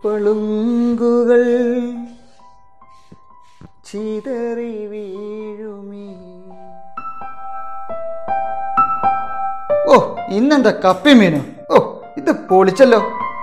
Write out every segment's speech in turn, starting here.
പളുങ്കുകൾ ചിതറി വീഴുമേ ഓ ഇന്നെന്താ കപ്പി മീനോ ഓ ഇത് പൊളിച്ചല്ലോ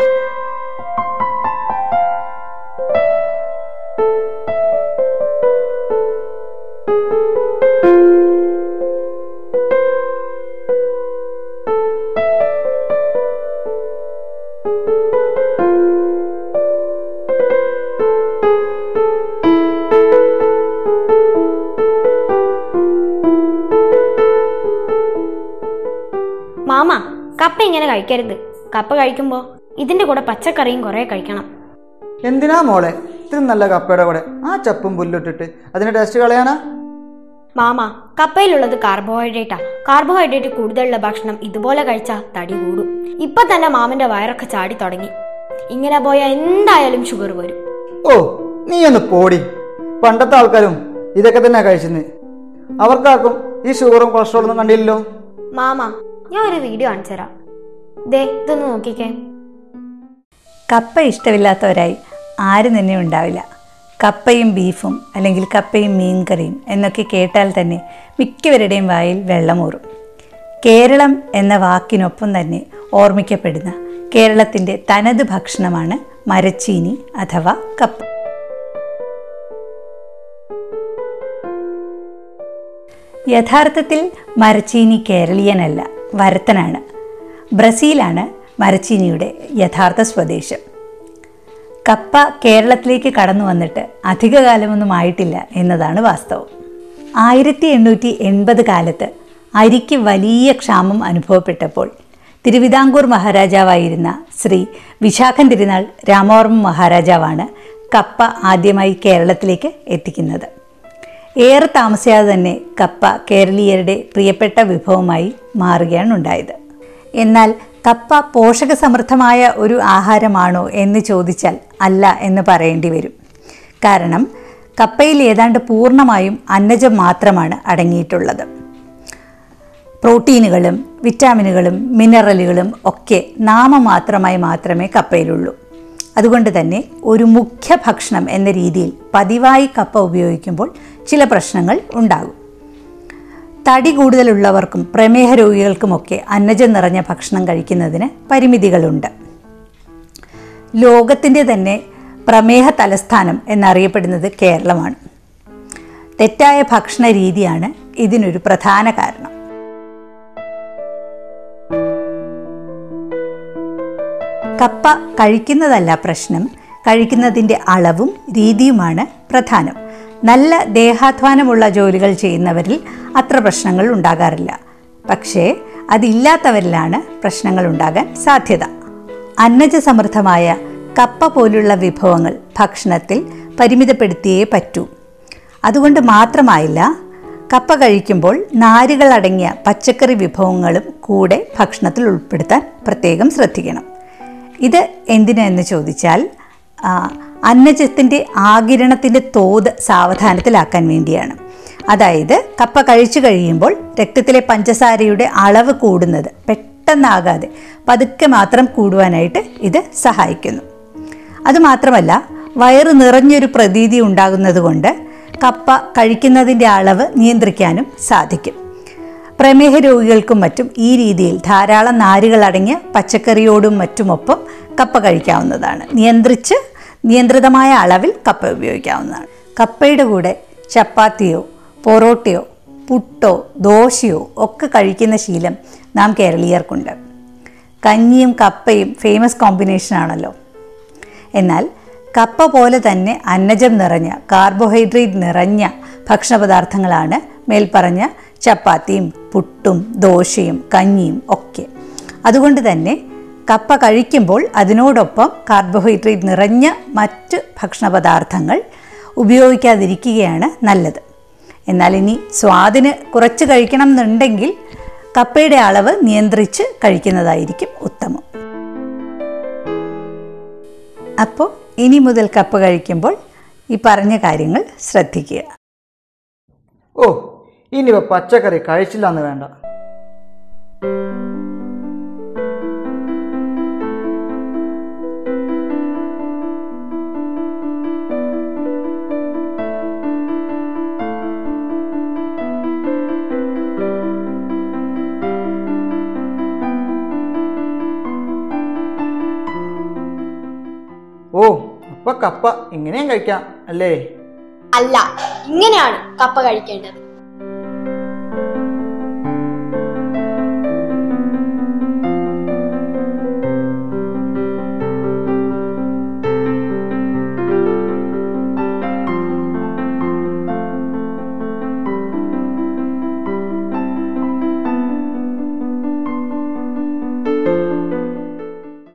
മാമ കപ്പ ഇങ്ങനെ കഴിക്കരുത് കപ്പ കഴിക്കുമ്പോൾ ഇതിന്റെ കൂടെ പച്ചക്കറിയും കുറെ കഴിക്കണം എന്തിനാ മോളെ ഇത്ര നല്ല കപ്പയുടെ കൂടെ ആ ചപ്പും പുല്ലിട്ടിട്ട് അതിന്റെ ടേസ്റ്റ് കളയാനാ മാമ കപ്പയിലുള്ളത് കാർബോഹൈഡ്രേറ്റാ കാർബോഹൈഡ്രേറ്റ് കൂടുതലുള്ള ഭക്ഷണം ഇതുപോലെ കഴിച്ചാൽ തടി കൂടും ഇപ്പൊ തന്നെ മാമന്റെ വയറൊക്കെ ചാടി തുടങ്ങി ഇങ്ങനെ പോയാൽ എന്തായാലും ഷുഗർ വരും ഓ നീ ഒന്ന് പോടി പണ്ടത്തെ ആൾക്കാരും ഇതൊക്കെ തന്നെ കഴിച്ചെന്ന് അവർക്കാർക്കും ഈ ഷുഗറും കൊളസ്ട്രോളും ഒന്നും കണ്ടില്ലല്ലോ മാമ ഞാൻ ഒരു വീഡിയോ കാണിച്ചു തരാം ദേ ഇതൊന്ന് നോക്കിക്കേ കപ്പ ഇഷ്ടമില്ലാത്തവരായി ആരും തന്നെ ഉണ്ടാവില്ല കപ്പയും ബീഫും അല്ലെങ്കിൽ കപ്പയും മീൻകറിയും എന്നൊക്കെ കേട്ടാൽ തന്നെ മിക്കവരുടെയും വായിൽ വെള്ളമൂറും കേരളം എന്ന വാക്കിനൊപ്പം തന്നെ ഓർമ്മിക്കപ്പെടുന്ന കേരളത്തിൻ്റെ തനത് ഭക്ഷണമാണ് മരച്ചീനി അഥവാ കപ്പ യഥാർത്ഥത്തിൽ മരച്ചീനി കേരളീയനല്ല വരത്തനാണ് ബ്രസീലാണ് മരച്ചീനിയുടെ യഥാർത്ഥ സ്വദേശം കപ്പ കേരളത്തിലേക്ക് കടന്നു വന്നിട്ട് അധികകാലമൊന്നും ആയിട്ടില്ല എന്നതാണ് വാസ്തവം ആയിരത്തി എണ്ണൂറ്റി എൺപത് കാലത്ത് അരിക്ക് വലിയ ക്ഷാമം അനുഭവപ്പെട്ടപ്പോൾ തിരുവിതാംകൂർ മഹാരാജാവായിരുന്ന ശ്രീ വിശാഖൻ തിരുനാൾ രാമവർമ്മ മഹാരാജാവാണ് കപ്പ ആദ്യമായി കേരളത്തിലേക്ക് എത്തിക്കുന്നത് ഏറെ താമസിയാതെ തന്നെ കപ്പ കേരളീയരുടെ പ്രിയപ്പെട്ട വിഭവമായി മാറുകയാണ് ഉണ്ടായത് എന്നാൽ കപ്പ പോഷകസമൃദ്ധമായ ഒരു ആഹാരമാണോ എന്ന് ചോദിച്ചാൽ അല്ല എന്ന് പറയേണ്ടി വരും കാരണം കപ്പയിൽ ഏതാണ്ട് പൂർണ്ണമായും അന്നജം മാത്രമാണ് അടങ്ങിയിട്ടുള്ളത് പ്രോട്ടീനുകളും വിറ്റാമിനുകളും മിനറലുകളും ഒക്കെ നാമമാത്രമായി മാത്രമേ കപ്പയിലുള്ളൂ അതുകൊണ്ട് തന്നെ ഒരു മുഖ്യ ഭക്ഷണം എന്ന രീതിയിൽ പതിവായി കപ്പ ഉപയോഗിക്കുമ്പോൾ ചില പ്രശ്നങ്ങൾ ഉണ്ടാകും തടി കൂടുതലുള്ളവർക്കും പ്രമേഹ രോഗികൾക്കുമൊക്കെ അന്നജം നിറഞ്ഞ ഭക്ഷണം കഴിക്കുന്നതിന് പരിമിതികളുണ്ട് ലോകത്തിൻ്റെ തന്നെ പ്രമേഹ തലസ്ഥാനം എന്നറിയപ്പെടുന്നത് കേരളമാണ് തെറ്റായ ഭക്ഷണ രീതിയാണ് ഇതിനൊരു പ്രധാന കാരണം കപ്പ കഴിക്കുന്നതല്ല പ്രശ്നം കഴിക്കുന്നതിൻ്റെ അളവും രീതിയുമാണ് പ്രധാനം നല്ല ദേഹാധ്വാനമുള്ള ജോലികൾ ചെയ്യുന്നവരിൽ അത്ര പ്രശ്നങ്ങൾ ഉണ്ടാകാറില്ല പക്ഷേ അതില്ലാത്തവരിലാണ് പ്രശ്നങ്ങൾ ഉണ്ടാകാൻ സാധ്യത അന്നജസമൃദ്ധമായ കപ്പ പോലുള്ള വിഭവങ്ങൾ ഭക്ഷണത്തിൽ പരിമിതപ്പെടുത്തിയേ പറ്റൂ അതുകൊണ്ട് മാത്രമായില്ല കപ്പ കഴിക്കുമ്പോൾ നാരുകൾ അടങ്ങിയ പച്ചക്കറി വിഭവങ്ങളും കൂടെ ഭക്ഷണത്തിൽ ഉൾപ്പെടുത്താൻ പ്രത്യേകം ശ്രദ്ധിക്കണം ഇത് എന്തിനെന്ന് ചോദിച്ചാൽ ആ, അന്നജത്തിൻ്റെ ആകിരണത്തിൻ്റെ തോത് സാവധാനത്തിലാക്കാൻ വേണ്ടിയാണ് അതായത് കപ്പ കഴിച്ചു കഴിയുമ്പോൾ രക്തത്തിലെ പഞ്ചസാരയുടെ അളവ് കൂടുന്നത് പെട്ടെന്നാകാതെ പതുക്കെ മാത്രം കൂടുവാനായിട്ട് ഇത് സഹായിക്കുന്നു അതുമാത്രമല്ല വയറ് നിറഞ്ഞൊരു പ്രതീതി ഉണ്ടാകുന്നത് കൊണ്ട് കപ്പ കഴിക്കുന്നതിൻ്റെ അളവ് നിയന്ത്രിക്കാനും സാധിക്കും പ്രമേഹ രോഗികൾക്കും മറ്റും ഈ രീതിയിൽ ധാരാളം നാരുകൾ അടങ്ങിയ പച്ചക്കറിയോടും മറ്റുമൊപ്പം കപ്പ കഴിക്കാവുന്നതാണ് നിയന്ത്രിച്ച് നിയന്ത്രിതമായ അളവിൽ കപ്പ ഉപയോഗിക്കാവുന്നതാണ് കപ്പയുടെ കൂടെ ചപ്പാത്തിയോ പൊറോട്ടയോ പുട്ടോ ദോശയോ ഒക്കെ കഴിക്കുന്ന ശീലം നാം കേരളീയർക്കുണ്ട് കഞ്ഞിയും കപ്പയും ഫേമസ് കോമ്പിനേഷനാണല്ലോ എന്നാൽ കപ്പ പോലെ തന്നെ അന്നജം നിറഞ്ഞ കാർബോഹൈഡ്രേറ്റ് നിറഞ്ഞ ഭക്ഷണപദാർത്ഥങ്ങളാണ് മേൽപ്പറഞ്ഞ ചപ്പാത്തിയും പുട്ടും ദോശയും കഞ്ഞിയും ഒക്കെ അതുകൊണ്ട് തന്നെ കപ്പ കഴിക്കുമ്പോൾ അതിനോടൊപ്പം കാർബോഹൈഡ്രേറ്റ് നിറഞ്ഞ മറ്റ് ഭക്ഷണപദാർത്ഥങ്ങൾ ഉപയോഗിക്കാതിരിക്കുകയാണ് നല്ലത് എന്നാൽ ഇനി സ്വാദിന് കുറച്ച് കഴിക്കണം എന്നുണ്ടെങ്കിൽ കപ്പയുടെ അളവ് നിയന്ത്രിച്ച് കഴിക്കുന്നതായിരിക്കും ഉത്തമം അപ്പോൾ ഇനി മുതൽ കപ്പ കഴിക്കുമ്പോൾ ഈ പറഞ്ഞ കാര്യങ്ങൾ ശ്രദ്ധിക്കുക ഓ ഇനിയിപ്പോ പച്ചക്കറി കഴിച്ചില്ല എന്ന് വേണ്ട കപ്പ ഇങ്ങനെയും കഴിക്കാം അല്ലേ അല്ല ഇങ്ങനെയാണ് കപ്പ കഴിക്കേണ്ടത്